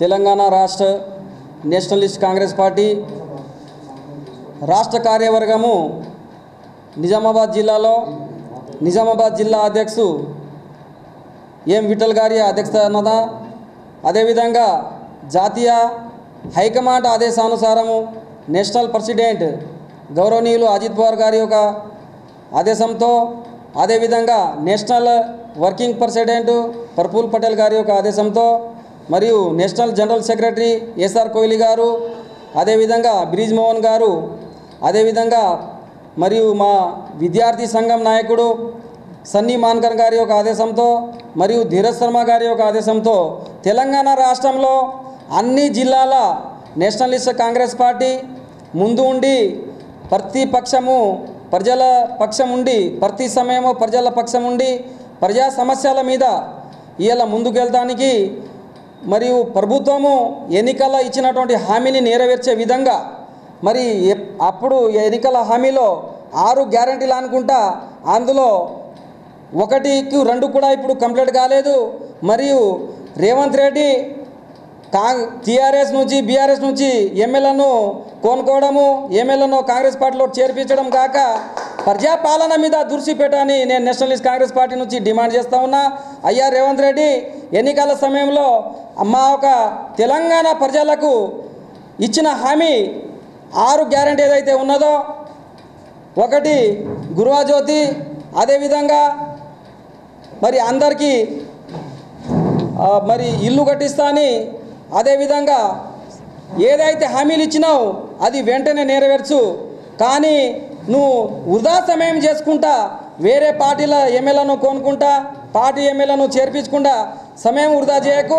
తెలంగాణ రాష్ట్ర నేషనలిస్ట్ కాంగ్రెస్ పార్టీ రాష్ట్ర కార్యవర్గము నిజామాబాద్ జిల్లాలో నిజామాబాద్ జిల్లా అధ్యక్షు ఎం విఠల్ గారి అధ్యక్షతన అదేవిధంగా జాతీయ హైకమాండ్ ఆదేశానుసారము నేషనల్ ప్రెసిడెంట్ గౌరవనీయులు అజిత్ పవార్ గారి యొక్క ఆదేశంతో అదేవిధంగా national working president Praful Patel గారి యొక్క ఆదేశంతో మరియు national general secretary S R Kohli గారు అదేవిధంగా బ్రిజ్ మోహన్ గారు అదేవిధంగా మరియు మా విద్యార్థి సంఘం నాయకుడు సన్నీ మాన్కర్ గారి యొక్క ఆదేశంతో మరియు ధీరజ్ శర్మ గారి యొక్క ఆదేశంతో తెలంగాణ రాష్ట్రంలో అన్ని జిల్లాల నేషనలిస్ట్ కాంగ్రెస్ పార్టీ ముందు ఉండి ప్రతి పక్షము ప్రజల పక్షం ఉండి ప్రతి సమయము ప్రజల పక్షం ఉండి ప్రజా సమస్యల మీద ఇవాళ ముందుకెళ్ళడానికి మరియు ప్రభుత్వము ఎన్నికల ఇచ్చినటువంటి హామీని నెరవేర్చే విధంగా మరి ఎప్- అప్పుడు ఎన్నికల హామీలో ఆరు గ్యారంటీలు అనుకుంటా అందులో ఒకటికి రెండు కూడా ఇప్పుడు కంప్లీట్ కాలేదు మరియు రేవంత్ రెడ్డి కా టీఆర్ఎస్ నుంచి బీఆర్ఎస్ నుంచి ఎమ్మెల్యేను కొనుక్కోవడము ఎమ్మెల్యేను కాంగ్రెస్ పార్టీలో చేర్పించడం కాక ప్రజాపాలన మీద దృష్టి పెట్టని నేను నేషనలిస్ట్ కాంగ్రెస్ పార్టీ నుంచి డిమాండ్ చేస్తా ఉన్నా అయ్యా రేవంత్ రెడ్డి ఎన్నికల సమయంలో మా ఒక తెలంగాణ ప్రజలకు ఇచ్చిన హామీ ఆరు గ్యారంటీ ఏదైతే ఉన్నదో ఒకటి గురువాజ్యోతి అదేవిధంగా మరి అందరికీ ఆ, మరి ఇల్లు కట్టిస్తా అని అదేవిధంగా ఏదైతే హామీలు ఇచ్చినావు అది వెంటనే నెరవేర్చు కానీ నువ్వు వృధా సమయం చేసుకుంటా వేరే పార్టీల ఎమ్మెల్యేను కొనుక్కుంటా పార్టీ ఎమ్మెల్యేను చేర్పించకుండా సమయం వృధా చేయకు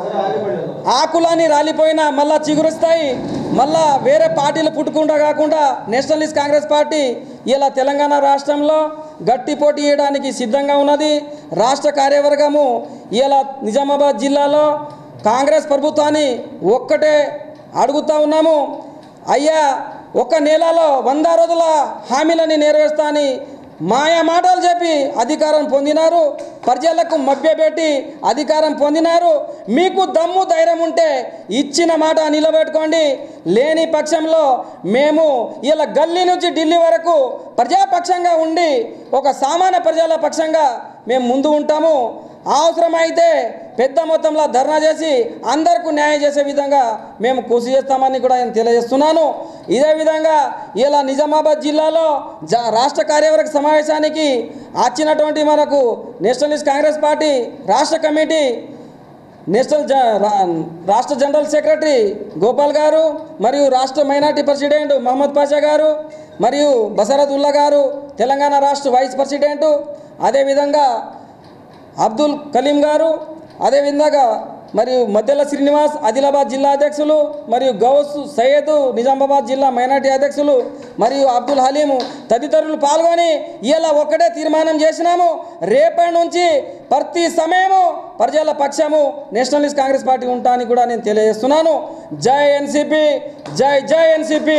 ఆకులని రాలిపోయినా మళ్ళా చిగురుస్తాయి మళ్ళా వేరే పార్టీలు పుట్టుకుండా కాకుండా నేషనలిస్ట్ కాంగ్రెస్ పార్టీ ఇలా తెలంగాణ రాష్ట్రంలో గట్టి పోటీ చేయడానికి సిద్ధంగా ఉన్నది రాష్ట్ర కార్యవర్గము ఇలా నిజామాబాద్ జిల్లాలో కాంగ్రెస్ ప్రభుత్వాన్ని ఒక్కటే అడుగుతా ఉన్నాము అయ్యా ఒక నెలలో వంద రోజుల హామీలని నెరవేరుస్తా అని మాయా మాటలు చెప్పి అధికారం పొందినారు ప్రజలకు మభ్యపెట్టి అధికారం పొందినారు మీకు దమ్ము ధైర్యం ఉంటే ఇచ్చిన మాట నిలబెట్టుకోండి లేని పక్షంలో మేము ఇలా గల్లీ నుంచి ఢిల్లీ వరకు ప్రజాపక్షంగా ఉండి ఒక సామాన్య ప్రజల పక్షంగా మేము ముందు ఉంటాము అవసరమైతే పెద్ద మొత్తంలో ధర్నా చేసి అందరికీ న్యాయం చేసే విధంగా మేము కృషి చేస్తామని కూడా నేను తెలియజేస్తున్నాను ఇదే విధంగా ఇలా నిజామాబాద్ జిల్లాలో జ రాష్ట్ర కార్యవర్గ సమావేశానికి వచ్చినటువంటి మనకు నేషనలిస్ట్ కాంగ్రెస్ పార్టీ రాష్ట్ర కమిటీ నేషనల్ జ రా- రాష్ట్ర జనరల్ సెక్రటరీ గోపాల్ గారు మరియు రాష్ట్ర మైనార్టీ ప్రెసిడెంట్ మహమ్మద్ పాషా గారు మరియు బసరత్ ఉల్లా గారు తెలంగాణ రాష్ట్ర వైస్ ప్రెసిడెంట్ అదేవిధంగా అబ్దుల్ కలీం గారు అదేవిధంగా మరియు మద్దెల శ్రీనివాస్ ఆదిలాబాద్ జిల్లా అధ్యక్షులు మరియు గౌస్ సయ్యద్ నిజామాబాద్ జిల్లా మైనార్టీ అధ్యక్షులు మరియు అబ్దుల్ హలీము తదితరులు పాల్గొని ఇలా ఒక్కటే తీర్మానం చేసినాము రేపటి నుంచి ప్రతి సమయము ప్రజల పక్షము నేషనలిస్ట్ కాంగ్రెస్ పార్టీ ఉంటా అని కూడా నేను తెలియజేస్తున్నాను జై ఎన్సిపి జై జై ఎన్సిపి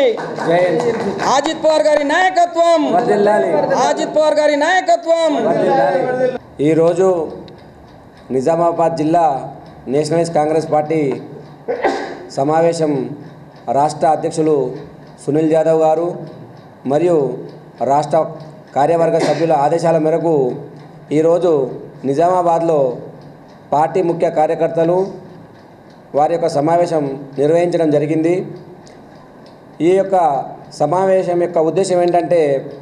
అజిత్ పవార్ గారి నాయకత్వం అజిత్ పవార్ గారి నాయకత్వం ఈరోజు నిజామాబాద్ జిల్లా నేషనలిస్ట్ కాంగ్రెస్ పార్టీ సమావేశం రాష్ట్ర అధ్యక్షులు సునీల్ యాదవ్ గారు మరియు రాష్ట్ర కార్యవర్గ సభ్యుల ఆదేశాల మేరకు ఈరోజు నిజామాబాద్లో పార్టీ ముఖ్య కార్యకర్తలు వారి యొక్క సమావేశం నిర్వహించడం జరిగింది ఈ యొక్క సమావేశం యొక్క ఉద్దేశం ఏంటంటే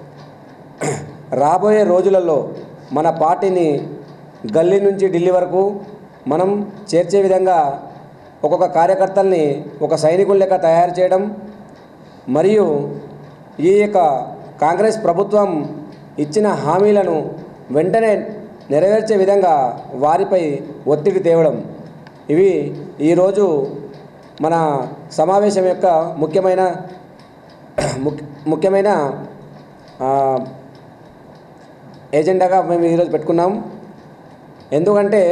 రాబోయే రోజులలో మన పార్టీని గల్లీ నుంచి ఢిల్లీ వరకు మనం చేర్చే విధంగా ఒక్కొక్క కార్యకర్తల్ని ఒక సైనికుల లెక్క తయారు చేయడం మరియు ఈ యొక్క కాంగ్రెస్ ప్రభుత్వం ఇచ్చిన హామీలను వెంటనే నెరవేర్చే విధంగా వారిపై ఒత్తిడి తేవడం ఇవి ఈరోజు మన సమావేశం యొక్క ముఖ్యమైన ముఖ్య ముఖ్యమైన ఆ, ఎజెండాగా మేము ఈరోజు పెట్టుకున్నాం ఎందుకంటే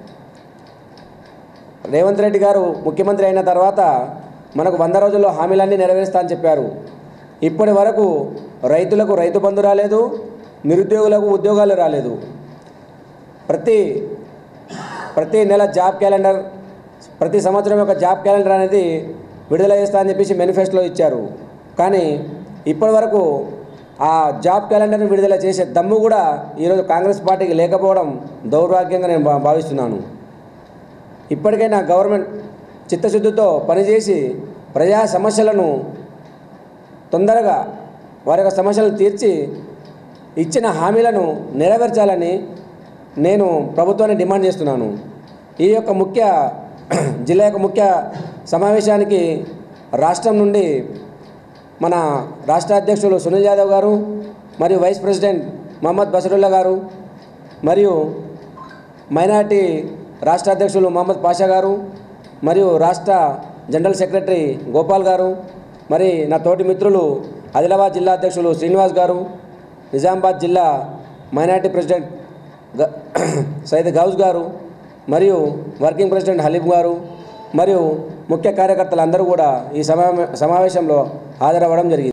రేవంత్ రెడ్డి గారు ముఖ్యమంత్రి అయిన తర్వాత మనకు వంద రోజుల్లో హామీలన్నీ నెరవేరుస్తా అని చెప్పారు ఇప్పటి వరకు రైతులకు రైతు బంధు రాలేదు నిరుద్యోగులకు ఉద్యోగాలు రాలేదు ప్రతి ప్రతి నెల జాబ్ క్యాలెండర్ ప్రతి సంవత్సరం ఒక జాబ్ క్యాలెండర్ అనేది విడుదల చేస్తా అని చెప్పేసి మేనిఫెస్టోలో ఇచ్చారు కానీ ఇప్పటి వరకు ఆ జాబ్ క్యాలెండర్ని విడుదల చేసే దమ్ము కూడా ఈరోజు కాంగ్రెస్ పార్టీకి లేకపోవడం దౌర్భాగ్యంగా నేను భా- భావిస్తున్నాను ఇప్పటికైనా గవర్నమెంట్ చిత్తశుద్ధితో పనిచేసి ప్రజా సమస్యలను తొందరగా వారి యొక్క సమస్యలను తీర్చి ఇచ్చిన హామీలను నెరవేర్చాలని నేను ప్రభుత్వాన్ని డిమాండ్ చేస్తున్నాను ఈ యొక్క ముఖ్య జిల్లా యొక్క ముఖ్య సమావేశానికి రాష్ట్రం నుండి మన రాష్ట్ర అధ్యక్షులు సునీల్ యాదవ్ గారు మరియు వైస్ ప్రెసిడెంట్ మహమ్మద్ బసరుల్లా గారు మరియు మైనార్టీ రాష్ట్ర అధ్యక్షులు మహమ్మద్ పాషా గారు మరియు రాష్ట్ర జనరల్ సెక్రటరీ గోపాల్ గారు మరి నా తోటి మిత్రులు ఆదిలాబాద్ జిల్లా అధ్యక్షులు శ్రీనివాస్ గారు నిజామాబాద్ జిల్లా మైనార్టీ ప్రెసిడెంట్ గ- సయ్యద్ గౌజ్ గారు మరియు వర్కింగ్ ప్రెసిడెంట్ హలీం గారు మరియు ముఖ్య కార్యకర్తలు అందరూ కూడా ఈ సమా సమావేశంలో హాజరవ్వడం జరిగింది